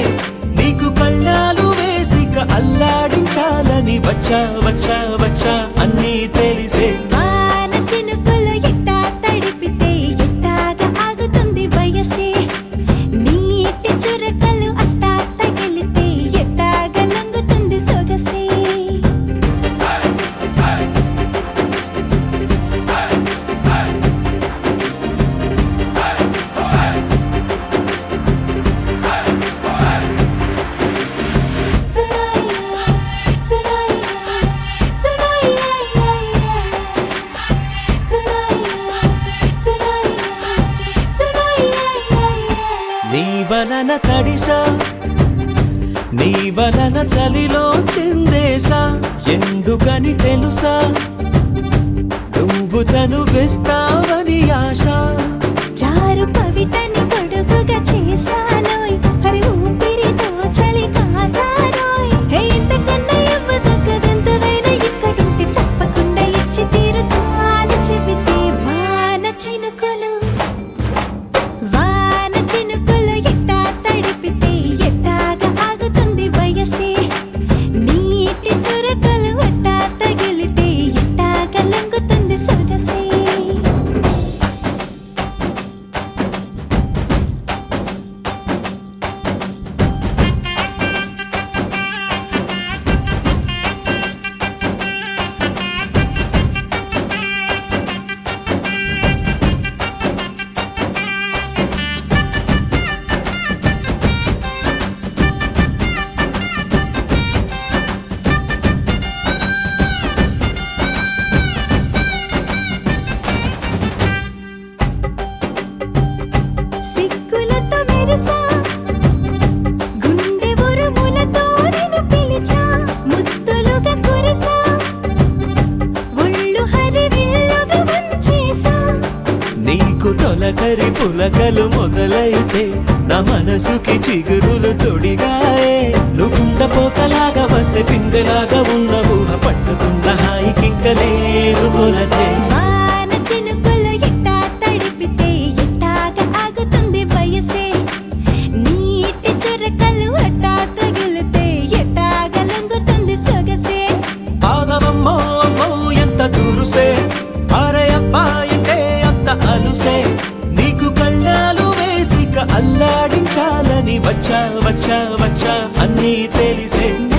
నీకు కళ్ళాలు వేసిక అల్లాడించాలని వచ్చా వచ్చా వచ్చా అన్నీ తెలిసే వాన చినుకులు ఎట్టా తడిపితే ఎట్టాగా ఆగుతుంది వయసే నీటి చురకలు అట్టా తగిలితే ఎట్టాగా లంగుతుంది సొగసే నీ వలన తడిసా నీ వలన చలిలో చిందేసా ఎందుకని తెలుసా నువ్వు చనువిస్తావని ఆశ చారు పవిటని పొడుగుగా చేశానోయ్ హరి ఊపిరితో చలి కాసారోయ్ హే ఇంతకన్నా ఇవ్వదగ్గదెంతదైనా ఇక్కడుంటే తప్పకుండా ఇచ్చి తీరుతాను చెబితే వాన చినుకులు వాన చినుకులు ఎట్టా తడిపితే ఎట్టాగా ఆగుతుంది వయసే నీటి చురకలు అట్టా తగిలితే ఎట్టాగా లంగుతుంది సొగసే సిగ్గులతో మెరిసా గుండె ఉరుములతో నిన్ను పిలిచా ముద్దులుగా కురిసా ఒళ్ళు హరివిల్లుగా వంచేసా నీకు తొలకరి పులకలు మొదలైతే నా మనసుకి చిగురులు తొడిగాయే నువ్వుండ పోకలాగా వస్తే పిందెలాగా ఉన్న ఊహ పట్టుకున్న హాయికింక లేదు కొలతే వాన చినుకులు ఎట్టా తడిపితే ఎట్టాగా ఆగుతుంది వయసే నీటి చురకలు అట్టా తగిలితే ఎట్టాగా లంగుతుంది సొగసే ఆగవమ్మో అమ్మో ఎంత దురుసే అరే అబ్బాయంటే అంత అలుసే నీకు కళ్ళాలు వేసిక అల్లాడించాలని వచ్చా వచ్చా వచ్చా అన్నీ తెలిసే నా